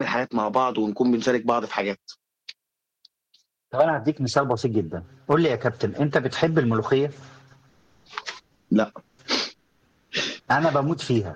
حاجات مع بعض ونكون بنشارك بعض في حاجات طب انا هديك مثال بسيط جدا قول لي يا كابتن انت بتحب الملوخيه لا انا بموت فيها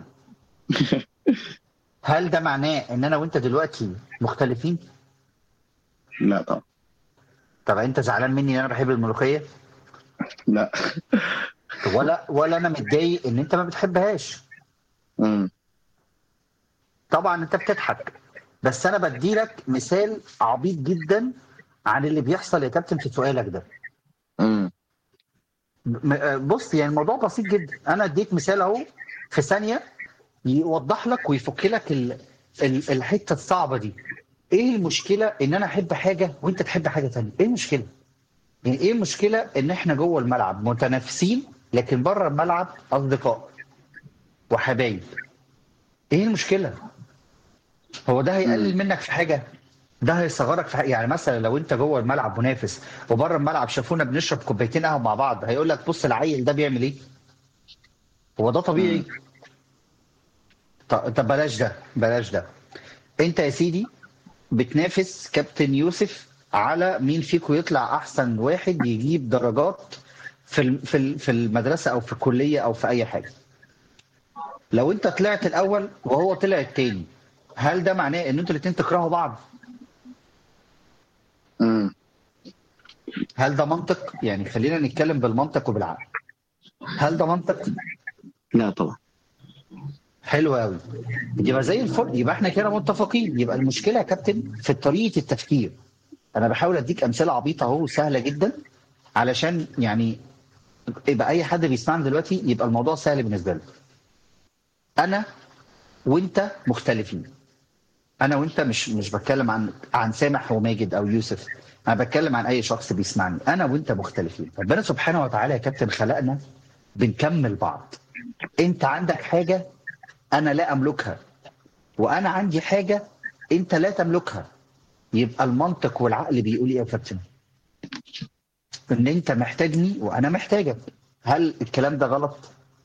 هل ده معناه ان انا وانت دلوقتي مختلفين لا طبعا طب انت زعلان مني ان انا بحب الملوخيه لا ولا ولا انا متضايق ان انت ما بتحبهاش مم. طبعا انت بتضحك بس انا بدي لك مثال عبيط جدا عن اللي بيحصل يا كابتن في سؤالك ده مم. م- آه، بص يعني الموضوع بسيط جدا انا اديك مثال اهو في ثانيه يوضح لك ويفك لك ال... ال... الحته الصعبه دي ايه المشكله ان انا احب حاجه وانت تحب حاجه ثانيه ايه المشكله يعني ايه المشكله ان احنا جوه الملعب متنافسين لكن بره الملعب اصدقاء وحبايب ايه المشكله هو ده هيقلل منك في حاجه ده هيصغرك في حاجة. يعني مثلا لو انت جوه الملعب منافس وبره الملعب شافونا بنشرب كوبايتين قهوه مع بعض هيقول لك بص العيل ده بيعمل ايه هو ده طبيعي ط- طب بلاش ده بلاش ده انت يا سيدي بتنافس كابتن يوسف على مين فيكم يطلع احسن واحد يجيب درجات في الم- في ال- في المدرسه او في الكليه او في اي حاجه لو انت طلعت الاول وهو طلع التاني هل ده معناه ان انتوا الاثنين تكرهوا بعض مم. هل ده منطق يعني خلينا نتكلم بالمنطق وبالعقل هل ده منطق لا طبعا حلو قوي يبقى زي الفل يبقى احنا كده متفقين يبقى المشكله يا كابتن في طريقه التفكير انا بحاول اديك امثله عبيطه اهو سهله جدا علشان يعني يبقى اي حد بيسمعنا دلوقتي يبقى الموضوع سهل بالنسبه له انا وانت مختلفين انا وانت مش مش بتكلم عن عن سامح وماجد او يوسف انا بتكلم عن اي شخص بيسمعني انا وانت مختلفين ربنا سبحانه وتعالى يا كابتن خلقنا بنكمل بعض انت عندك حاجه انا لا املكها وانا عندي حاجه انت لا تملكها يبقى المنطق والعقل بيقول ايه يا كابتن ان انت محتاجني وانا محتاجك هل الكلام ده غلط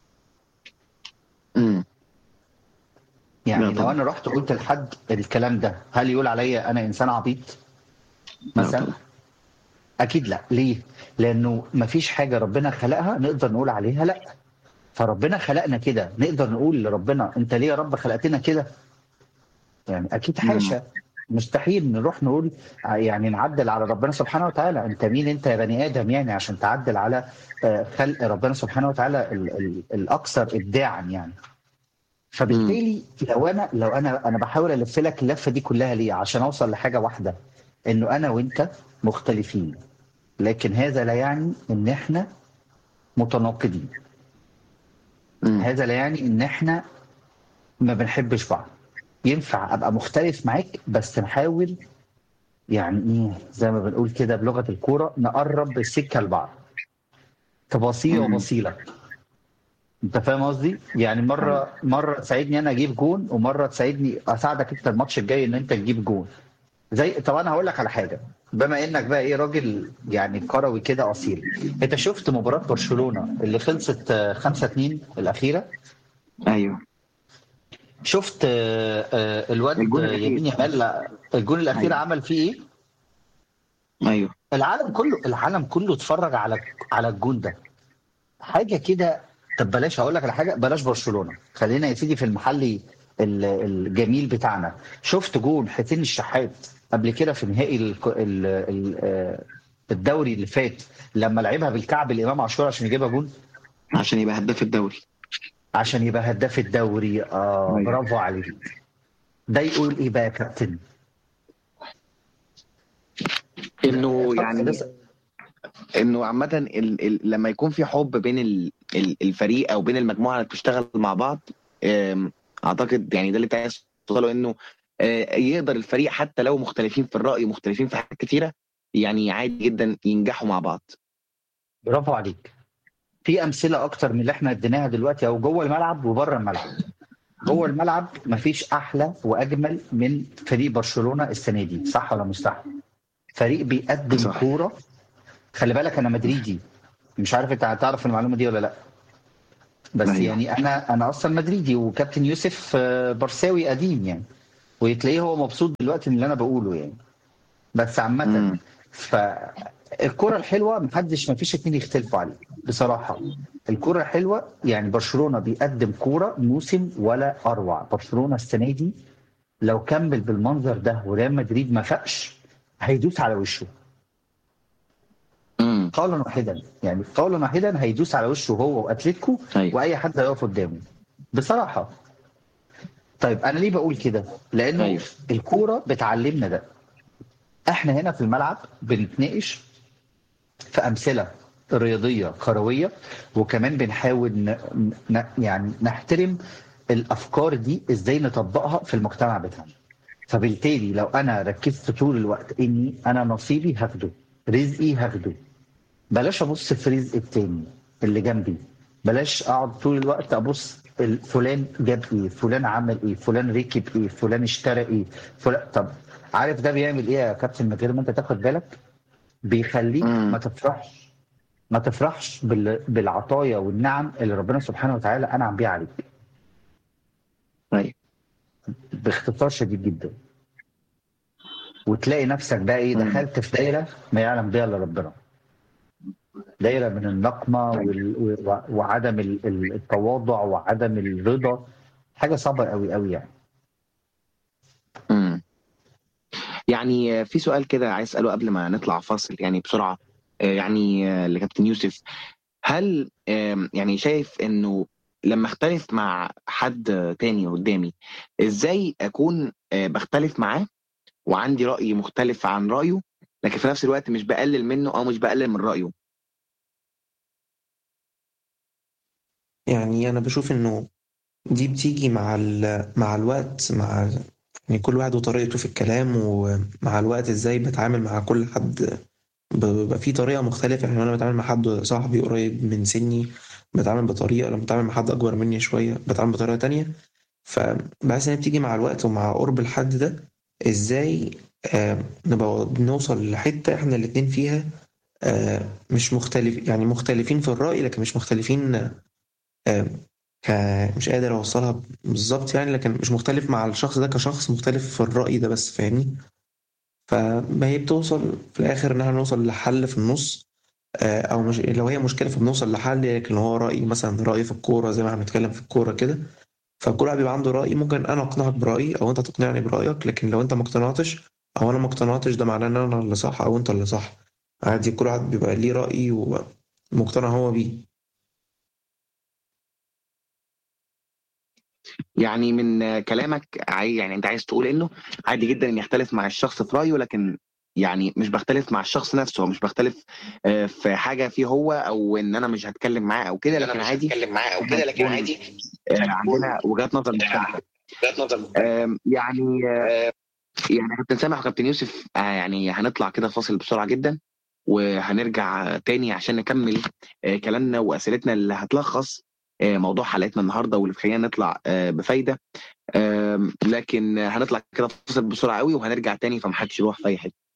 مم. يعني لا لو طبعا. انا رحت قلت لحد الكلام ده هل يقول عليا انا انسان عبيط لا مثلا طبعا. اكيد لا ليه لانه مفيش حاجه ربنا خلقها نقدر نقول عليها لا فربنا خلقنا كده نقدر نقول لربنا انت ليه يا رب خلقتنا كده يعني اكيد حاشا مستحيل نروح نقول يعني نعدل على ربنا سبحانه وتعالى انت مين انت يا بني ادم يعني عشان تعدل على آه، خلق ربنا سبحانه وتعالى ال- ال- الاكثر ابداعا يعني فبالتالي لو انا لو انا انا بحاول الف لك اللفه دي كلها ليه عشان اوصل لحاجه واحده انه انا وانت مختلفين لكن هذا لا يعني ان احنا متناقضين مم. هذا لا يعني ان احنا ما بنحبش بعض ينفع ابقى مختلف معاك بس نحاول يعني ايه زي ما بنقول كده بلغه الكوره نقرب السكه لبعض تباصيل مم. وبصيله انت فاهم قصدي؟ يعني مره مره تساعدني انا اجيب جون ومره تساعدني اساعدك انت الماتش الجاي ان انت تجيب جون زي طب انا هقول لك على حاجه بما انك بقى ايه راجل يعني كروي كده اصيل انت شفت مباراه برشلونه اللي خلصت 5 2 الاخيره ايوه شفت آه، آه، الواد الجون آه، الأخير. يمين يامال لا، الجون الاخير أيوة. عمل فيه ايه؟ ايوه العالم كله العالم كله اتفرج على على الجون ده حاجه كده طب بلاش هقول لك على حاجه بلاش برشلونه خلينا يا سيدي في المحلي ال- الجميل بتاعنا شفت جون حسين الشحات قبل كده في نهائي ال- ال- ال- آه، الدوري اللي فات لما لعبها بالكعب الامام عاشور عشان يجيبها جون عشان يبقى هداف الدوري عشان يبقى هداف الدوري اه أيوة. برافو عليك ده يقول ايه بقى يا كابتن انه اتفضل، يعني لسه. انه عامه ال... ال... لما يكون في حب بين ال... ال- الفريق او بين المجموعه اللي بتشتغل مع بعض آم، اعتقد يعني ده اللي انت عايز توصله انه آه، يقدر الفريق حتى لو مختلفين في الراي ومختلفين في حاجات كتيره يعني عادي جدا ينجحوا مع بعض برافو عليك في امثله اكتر من اللي احنا اديناها دلوقتي او جوه الملعب وبره الملعب جوه الملعب مفيش احلى واجمل من فريق برشلونه السنه دي صح ولا مش صح فريق بيقدم صح. كوره خلي بالك انا مدريدي مش عارف انت هتعرف المعلومه دي ولا لا بس أيوة. يعني انا انا اصلا مدريدي وكابتن يوسف آه، برساوي قديم يعني وتلاقيه هو مبسوط دلوقتي من اللي انا بقوله يعني بس عامه مم. فالكرة الحلوة محدش مفيش اتنين يختلفوا عليه بصراحة الكرة الحلوة يعني برشلونة بيقدم كورة موسم ولا أروع برشلونة السنة دي لو كمل بالمنظر ده وريال مدريد ما فاقش هيدوس على وشه مم. قولا واحدا يعني قولا واحدا هيدوس على وشه هو واتلتيكو أيوة. واي حد هيقف قدامه بصراحه طيب انا ليه بقول كده لانه أيوة. الكوره بتعلمنا ده احنا هنا في الملعب بنتناقش في امثله رياضيه كرويه وكمان بنحاول ن... ن... يعني نحترم الافكار دي ازاي نطبقها في المجتمع بتاعنا فبالتالي لو انا ركزت طول الوقت اني انا نصيبي هاخده رزقي هاخده بلاش ابص في رزق التاني اللي جنبي بلاش اقعد طول الوقت ابص ال- فلان جاب ايه فلان عمل ايه فلان ركب ايه فلان اشترى ايه فلان طب عارف ده بيعمل ايه يا كابتن من غير ما انت تاخد بالك بيخليك مم. ما تفرحش ما تفرحش بال- بالعطايا والنعم اللي ربنا سبحانه وتعالى انعم بيها عليك أيوة. باختصار شديد جدا وتلاقي نفسك بقى ايه مم. دخلت في دايره ما يعلم بها الا ربنا دايره من النقمه وال... و- وعدم ال- ال- التواضع وعدم الرضا حاجه صعبه قوي قوي يعني مم. يعني في سؤال كده عايز اساله قبل ما نطلع فاصل يعني بسرعه آه، يعني آه، لكابتن يوسف هل آم، يعني شايف انه لما اختلف مع حد تاني قدامي ازاي اكون آه، بختلف معاه وعندي راي مختلف عن رايه لكن في نفس الوقت مش بقلل منه او مش بقلل من رايه يعني أنا بشوف إنه دي بتيجي مع ال... مع الوقت مع يعني كل واحد وطريقته في الكلام ومع الوقت إزاي بتعامل مع كل حد بيبقى في طريقة مختلفة يعني أنا بتعامل مع حد صاحبي قريب من سني بتعامل بطريقة لما بتعامل مع حد أكبر مني شوية بتعامل بطريقة تانية فبحس إن هي بتيجي مع الوقت ومع قرب الحد ده إزاي آه نبقى بنوصل لحتة إحنا الاتنين فيها آه مش مختلف يعني مختلفين في الرأي لكن مش مختلفين آه ك مش قادر أوصلها بالظبط يعني لكن مش مختلف مع الشخص ده كشخص مختلف في الرأي ده بس فاهمني فما هي بتوصل في الآخر إن احنا نوصل لحل في النص آه، أو مش لو هي مشكلة فبنوصل لحل لكن لو هو رأي مثلا رأي في الكورة زي ما احنا بنتكلم في الكورة كده فكل واحد بيبقى عنده رأي ممكن أنا أقنعك برأيي أو أنت تقنعني برأيك لكن لو أنت ما اقتنعتش أو أنا ما اقتنعتش ده معناه إن أنا اللي صح أو أنت اللي صح عادي كل واحد بيبقى ليه رأي ومقتنع هو بيه يعني من آه، كلامك عاي يعني انت عايز تقول انه عادي جدا اني اختلف مع الشخص في رايه لكن يعني مش بختلف مع الشخص نفسه مش بختلف آه، في حاجه فيه هو او ان انا مش هتكلم معاه او كده لكن عادي اتكلم معاه او كده لكن عادي آه، عندنا وجهات نظر مختلفه وجهات نظر آم، يعني آه، يعني كابتن سامح وكابتن يوسف آه، يعني هنطلع كده فاصل بسرعه جدا وهنرجع تاني عشان نكمل آه، كلامنا واسئلتنا اللي هتلخص آه، موضوع حلقتنا النهارده واللي تخلينا نطلع آه، بفايده آم، لكن هنطلع كده فاصل بسرعه قوي وهنرجع تاني فمحدش يروح في اي حته